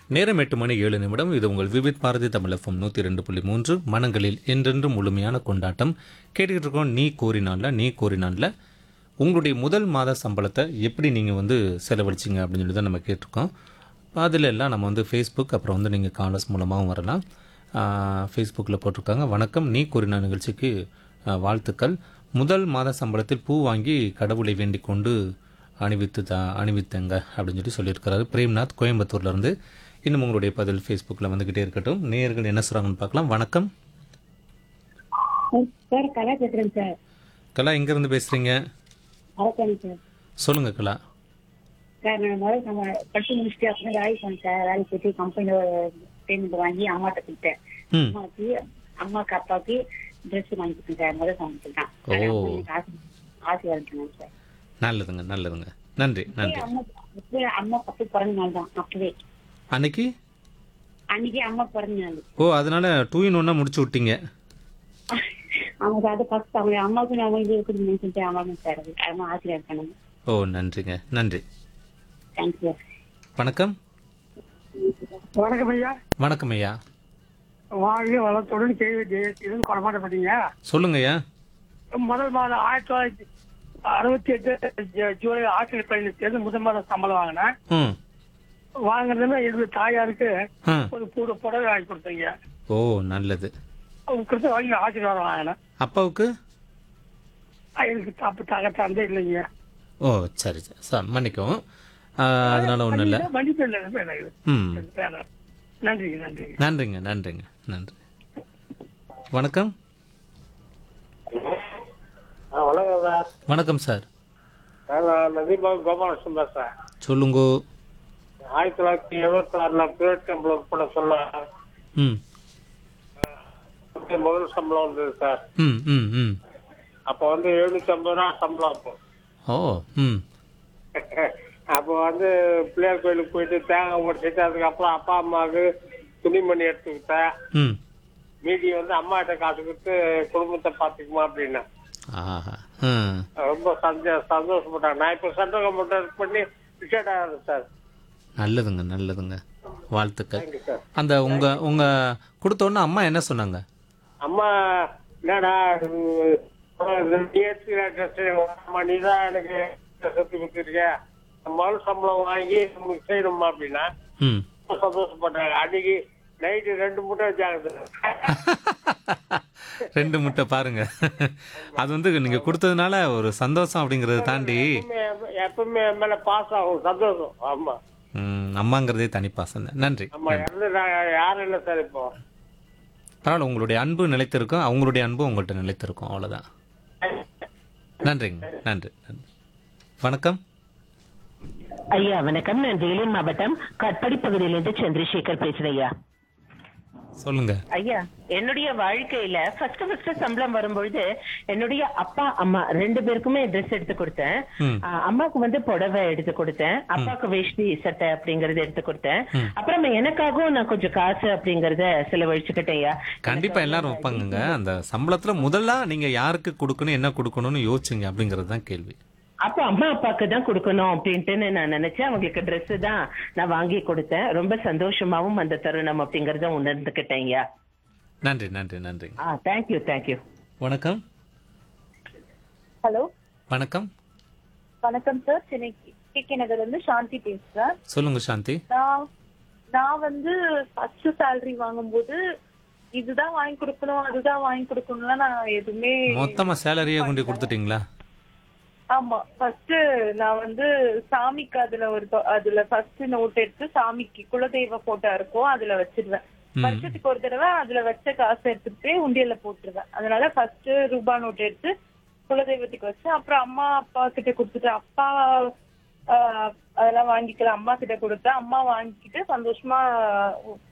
நேரம் எட்டு மணி ஏழு நிமிடம் இது உங்கள் விவித் பாரதி தமிழ் எஃப்எம் நூற்றி ரெண்டு புள்ளி மூன்று மனங்களில் என்றென்றும் முழுமையான கொண்டாட்டம் கேட்டுக்கிட்டு இருக்கோம் நீ கோரினான்ல நீ கோரினான்ல உங்களுடைய முதல் மாத சம்பளத்தை எப்படி நீங்கள் வந்து செலவழிச்சிங்க அப்படின்னு சொல்லி தான் நம்ம கேட்டிருக்கோம் அதில் எல்லாம் நம்ம வந்து ஃபேஸ்புக் அப்புறம் வந்து நீங்கள் காலர்ஸ் மூலமாகவும் வரலாம் ஃபேஸ்புக்கில் போட்டிருக்காங்க வணக்கம் நீ கூறின நிகழ்ச்சிக்கு ஆ, வாழ்த்துக்கள் முதல் மாத சம்பளத்தில் பூ வாங்கி கடவுளை வேண்டிக் கொண்டு அணிவித்து தா அணிவித்தங்க அப்படின்னு சொல்லி சொல்லியிருக்கிறாரு பிரேம்நாத் கோயம்புத்தூர்லேருந்து இன்னும் உங்களுடைய பதில் ஃபேஸ்புக்கில் வந்துக்கிட்டே இருக்கட்டும் நேயர்கள் என்ன சொல்கிறாங்கன்னு பார்க்கலாம் வணக்கம் சார் கலா பேசுறேன் சார் கலா எங்கேருந்து பேசுகிறீங்க அரசாணி சார் சொல்லுங்கள் கலா சார் நான் முதல்ல நம்ம படிச்சு முடிச்சுட்டு அப்புறம் வேலைக்கு போனேன் சார் வேலைக்கு போயிட்டு கம்பெனியில் பேமெண்ட் வாங்கி அம்மாட்ட கொடுத்தேன் ம் அம்மாவுக்கு அம்மாக்கு அப்பாவுக்கு ட்ரெஸ் வாங்கி கொடுத்தேன் சார் முதல் சம்பளத்தில் தான் ஓ. ஆனா அம்மா எனக்கு ஆசை ஆசீர்வாதம் சார் நல்லதுங்க நல்லதுங்க நன்றி நன்றி அம்மா அப்பவே அம்மா பத்து பிறந்த நாள் தான் அப்பவே அன்னைக்கு அன்னைக்கு அம்மா பிறந்த நாள் ஓ அதனால டூ இன் ஒன்னாக முடிச்சு விட்டீங்க அவங்க சார் அது ஃபர்ஸ்ட் அவங்க அம்மாவுக்கு நான் இது கொடுக்கணும்னு சொல்லிட்டு அம்மா சார் அது அம்மா ஆசீர்வாதம் பண்ணாங்க ஓ நன்றிங்க நன்றி தேங்க்யூ வணக்கம் வணக்கம் ஐயா வணக்கம் ஐயா வாழ்க வளத்துடன் கேள்வி ஜெயசீலன் கொடமாட்டப்பட்டீங்க சொல்லுங்கய்யா முதல் மாதம் ஆயிரத்தி தொள்ளாயிரத்தி அறுபத்தி எட்டு ஜ- ஜூலை ஆசிரியர் பள்ளியில் சேர்ந்து முதல் மாதம் சம்பளம் வாங்கினேன் ம் வாங்குறதுன்னா என்னுடைய தாயாருக்கு ஆ ஒரு பூட புடவை வாங்கி கொடுத்தீங்க ஓ நல்லது அவங்க கொடுத்த வாங்கி ஆசீர்வாதம் வாங்கினேன் அப்பாவுக்கு எனக்கு தப்பு தக தந்தை இல்லைங்க ஓ சரி சரி சார் மன்னிக்கவும் ஆ, அதனால ஒன்றும் இல்லை மன்னிப்பு இல்லை எனக்கு ம் வேணாம். நன்றிங்க நன்றிங்க நன்றிங்க நன்றிங்க நன்றி வணக்கம் வணக்கம் சார் வணக்கம் சார் நான் நதிபாபு கோபாலகிருஷ்ணன் பேசுறேன் சொல்லுங்க ஆயிரத்தி தொள்ளாயிரத்தி எழுபத்தி ஆறுல பிரைவேட் கம்பெனி கூட சொல்ல ம் முதல் சம்பளம் வந்தது சார் ம் ம் ம் அப்போ வந்து எழுநூத்தி ஐம்பது ரூபா சம்பளம் அப்போ ஓ ம் அப்போ வந்து பிள்ளையார் கோயிலுக்கு போயிட்டு தேங்காய் உடைச்சிட்டு அதுக்கப்புறம் அப்பா அம்மாவுக்கு துணிமணி எடுத்துக்கிட்டேன் ம் மீதி வந்து அம்மா கிட்ட காசு கொடுத்து குடும்பத்தை பார்த்துக்குமா அப்படின்னு ஆஹா ம் ரொம்ப சந்தோ சந்தோஷப்பட்டாங்க நான் இப்போ சென்ட்ரல் கவர்மெண்ட் பண்ணி ரிட்டையர்ட் ஆகிறேன் சார் நல்லதுங்க நல்லதுங்க வாழ்த்துக்கள் தேங்க்யூ சார் அந்த உங்க உங்க கொடுத்த உடனே அம்மா என்ன சொன்னாங்க அம்மா என்னடா அம்மா நீ தான் எனக்கு சொத்து கொடுத்துருக்க முதல் சம்பளம் வாங்கி உங்களுக்கு செய்யணுமா அப்படின்னா ம் ரொம்ப சந்தோஷப்பட்டாங்க அன்னைக்கு நைட்டு ரெண்டு மூட்டை வச்சாங்க ரெண்டு முட்டை பாருங்க அது வந்து நீங்க கொடுத்ததுனால ஒரு சந்தோஷம் அப்படிங்கறத தாண்டி எப்பவுமே எப்பவுமே என் மேல பாஸ் ஆகும் சந்தோஷம் ஆமா ம், அம்மாங்கிறதே தனி பாசம் தான் நன்றி ஆமா இறந்து நான் யாரும் இல்லை சார் இப்போ பரவாயில்ல உங்களுடைய அன்பு நிலைத்திருக்கும் அவங்களுடைய அன்பு உங்கள்கிட்ட நிலைத்திருக்கும் அவ்வளவுதான் நன்றிங்க நன்றி நன்றி வணக்கம் ஐயா வணக்கம் நான் வேலூர் மாவட்டம் கட்படி பகுதியிலிருந்து சந்திரசேகர் பேசுறேன் ஐயா சொல்லுங்க ஐயா என்னுடைய வாழ்க்கையில ஃபர்ஸ்ட் ஃபர்ஸ்ட் சம்பளம் வரும்பொழுது என்னுடைய அப்பா அம்மா ரெண்டு பேருக்குமே ட்ரெஸ் எடுத்து கொடுத்தேன் ம். ஆ, அம்மாக்கு வந்து புடவை எடுத்து கொடுத்தேன் அப்பாவுக்கு வேஷ்டி சட்டை அப்படிங்கறது எடுத்து கொடுத்தேன் அப்புறம் எனக்காகவும் நான் கொஞ்சம் காசு அப்படிங்கறத செலவழிச்சுக்கிட்டேன் ஐயா கண்டிப்பா எல்லாரும் வைப்பாங்கங்க அந்த சம்பளத்துல முதல்ல நீங்க யாருக்கு கொடுக்கணும் என்ன கொடுக்கணும்னு யோசிச்சுங்க அப்படிங்கிறது தான் கேள்வி அப்ப அம்மா அப்பாக்கு தான் கொடுக்கணும் அப்படின்ட்டு நான் நினைச்சேன் அவங்களுக்கு Dress தான் நான் வாங்கி கொடுத்தேன் ரொம்ப சந்தோஷமாவும் அந்த தருணம் அப்படிங்கறத உணர்ந்துக்கிட்டேன் ஐயா நன்றி நன்றி நன்றி ஆ தேங்க்யூ தேங்க்யூ வணக்கம் ஹலோ வணக்கம் வணக்கம் சார் சென்னை கே கே நகர்ல இருந்து சாந்தி பேசுறேன் சொல்லுங்க சாந்தி நான் நான் வந்து ஃபர்ஸ்ட் salary வாங்கும்போது இதுதான் வாங்கி கொடுக்கணும் அதுதான் வாங்கி கொடுக்கணும்லாம் நான் எதுவுமே மொத்தமா சேலரியே கொண்டு கொடுத்துட்டீங்களா ஆமா ஃபர்ஸ்ட் நான் வந்து சாமிக்கு அதுல ஒரு தொ- அதுல ஃபர்ஸ்ட் நோட் எடுத்து சாமிக்கு குலதெய்வ போட்டோ இருக்கும் அதுல வச்சிருவேன் வருஷத்துக்கு ஒரு தடவை அதுல வச்ச காசு எடுத்துட்டு போய் உண்டியல்ல போட்டுருவேன் அதனால ஃபர்ஸ்ட் ரூபா நோட் எடுத்து குலதெய்வத்துக்கு வச்சு அப்புறம் அம்மா அப்பா கிட்ட கொடுத்துட்டு அப்பா ஆஹ், அதெல்லாம் வாங்கிக்கல அம்மா கிட்ட கொடுத்தேன் அம்மா வாங்கிக்கிட்டு சந்தோஷமா